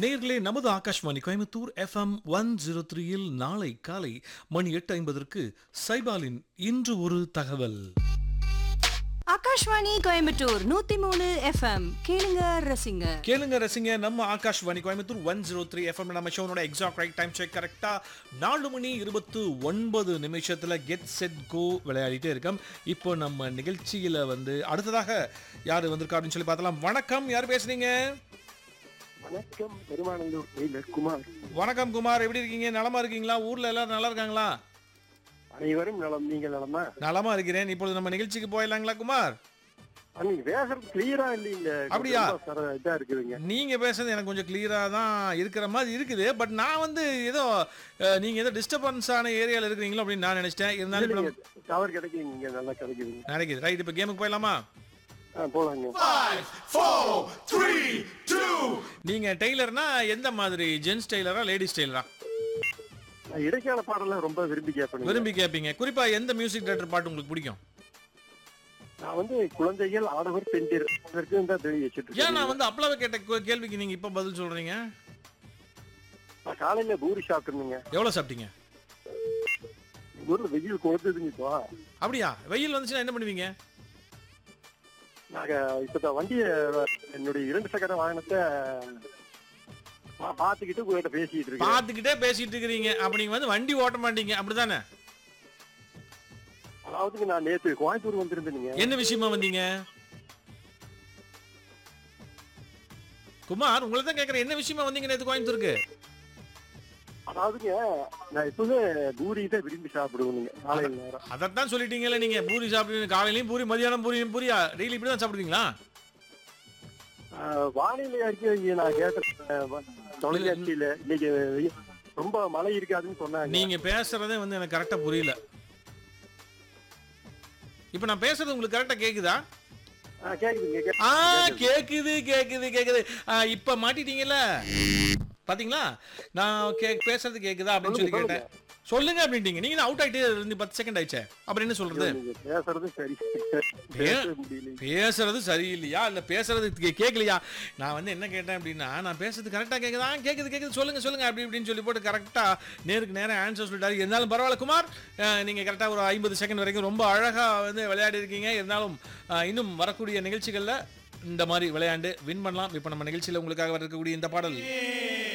நேர்களே நமது Akashvani Coimbatore FM one zero த்ரீயில் நாளை காலை மணி எட்டு ஐம்பதற்கு சைபாலின் இன்று ஒரு தகவல் ஆகாஷ்வாணி கோயம்புத்தூர் நூத்தி மூணு எஃப்எம் கேளுங்க ரசிங்க கேளுங்க ரசிங்க நம்ம Akashvani Coimbatore one zero three FM நம்ம ஷோனோட எக்ஸாக்ட் ரைட் டைம் செக் கரெக்டா நாலு மணி இருபத்து ஒன்பது நிமிஷத்துல கெட் செட் கோ விளையாடிட்டே இருக்கோம் இப்போ நம்ம நிகழ்ச்சியில வந்து அடுத்ததாக யார் வந்திருக்கா அப்படின்னு சொல்லி பார்த்தலாம் வணக்கம் யார் பேசுறீங்க வணக்கம் பெருமானந்தூர் டெய்லர் குமார் வணக்கம் குமார் எப்படி இருக்கீங்க நலமா இருக்கீங்களா ஊர்ல எல்லாரும் நல்லா இருக்காங்களா அனைவரும் நலம் நீங்கள் நலமா நலமா இருக்கிறேன் இப்பொழுது நம்ம நிகழ்ச்சிக்கு போயிடலாங்களா குமார் ஆ, நீங்க பேசுறது கிளியரா இல்லைங்க அப்படியா? ரொம்ப சர- இதா இருக்குதுங்க நீங்க பேசுறது எனக்கு கொஞ்சம் கிளியரா தான் இருக்கிற மாதிரி இருக்குது பட் நான் வந்து ஏதோ அஹ், நீங்க ஏதோ டிஸ்டர்பன்ஸான ஏரியால இருக்கிறீங்களோ அப்படின்னு நான் நினைச்சிட்டேன் இருந்தாலும் இப்ப நம்ம- டவர் கிடைக்குங்க இங்க நல்லா கிடைக்குதுங்க நினைக்குது ரைட் இப்போ கேமுக்கு போயிடலாமா ஆ, போலாங்க நீங்க டெய்லர்னா எந்த மாதிரி ஜென்ஸ் டெய்லரா லேடிஸ் டெய்லரா நான் இடைக்கால பாடலாம் ரொம்ப விரும்பி கேட்பேன் விரும்பி கேட்பீங்க குறிப்பா எந்த மியூசிக் டேரக்டர் பாட்டு உங்களுக்கு பிடிக்கும் நான் வந்து குழந்தைகள் ஆடவர் பெண்டிர் அதற்கு தான் தெரிவி வச்சுட்டு ஏன் நான் இருக்கேன். வந்து அப்பளவே கேட்ட கே- கேள்விக்கு நீங்க இப்ப பதில் சொல்றீங்க நான் காலையில பூரி சாப்பிட்டுருந்தேங்க எவ்வளவு சாப்பிட்டீங்க ஊர்ல வெயில் கொளுத்துதுங்க இப்போ அப்படியா வெயில் வந்துச்சுன்னா என்ன பண்ணுவீங்க நாங்க இப்பதான் வண்டிய என்னுடைய இரண்டு சக்கர வாகனத்தை பா- பாத்துக்கிட்டு உங்ககிட்ட பேசிட்டு இருக்கேன் பார்த்துக்கிட்டே பேசிட்டு இருக்கிறீங்க அப்ப நீங்க வந்து வண்டி ஓட்ட மாட்டீங்க அப்படிதானே அதாவதுங்க நான் நேத்து கோயம்புத்தூர் வந்திருந்தேனுங்க என்ன விஷயமா வந்தீங்க குமார் உங்களை தான் கேட்கறேன் என்ன விஷயமா வந்தீங்க நேத்து கோயம்புத்தூருக்கு அதாவதுங்க நான் எப்பவுமே பூரி தான் விரும்பி சாப்பிடுவேனுங்க காலையில நேரம் அதைத்தான் சொல்லிட்டீங்கல்ல நீங்க பூரி சாப்பிடுவீங்க காலையிலயும் பூரி மதியானம் பூரி பூரியா டெய்லி இப்படி தான் சாப்பிடுவீங்களா ஆஹ் வானிலை அறிக்கை நான் கேட்ட தொலைக்காட்சியில இன்னைக்கு வெயில் ரொம்ப மழை இருக்காதுன்னு சொன்னாங்க நீங்க பேசுறதே வந்து எனக்கு கரெக்டா புரியல இப்ப நான் பேசுறது உங்களுக்கு கரெக்டா கேக்குதா ஆஹ் கேக்குதுங்க கே- ஆ கேக்குது கேக்குது கேக்குது ஆ, இப்ப மாட்டிட்டீங்கல்ல பாத்தீங்களா நான் கே பேசுறது கேக்குதா அப்படின்னு சொல்லி சொல்லுங்க, கேட்டேன் சொல்லுங்க அப்படின்ட்டீங்க நீங்க அவுட் ஆயிட்டே இருந்து பத்து செகண்ட் ஆயிடுச்சே அப்புறம் என்ன சொல்றது நீங்க பேசுறது சரி பேச முடியல பேசுறது சரியில்லையா இல்ல பேசுறது கே- கேட்கலையா நான் வந்து என்ன கேட்டேன் அப்படின்னா நான் பேசுறது கரெக்டா கேக்குதா ஆ, கேக்குது கேக்குது சொல்லுங்க சொல்லுங்க அப்படி இப்படின்னு சொல்லி போட்டு கரெக்டா நேருக்கு நேரம் ஆன்சர் சொல்லிட்டாரு இருந்தாலும் பரவாயில்ல குமார் அஹ், நீங்க கரெக்டா ஒரு ஐம்பது செகண்ட் வரைக்கும் ரொம்ப அழகா வந்து விளையாடி இருக்கீங்க இருந்தாலும் அஹ், இன்னும் வரக்கூடிய நிகழ்ச்சிகள்ல இந்த மாதிரி விளையாண்டு வின் பண்ணலாம் இப்போ நம்ம நிகழ்ச்சியில உங்களுக்காக வரக்கூடிய இந்த பாடல்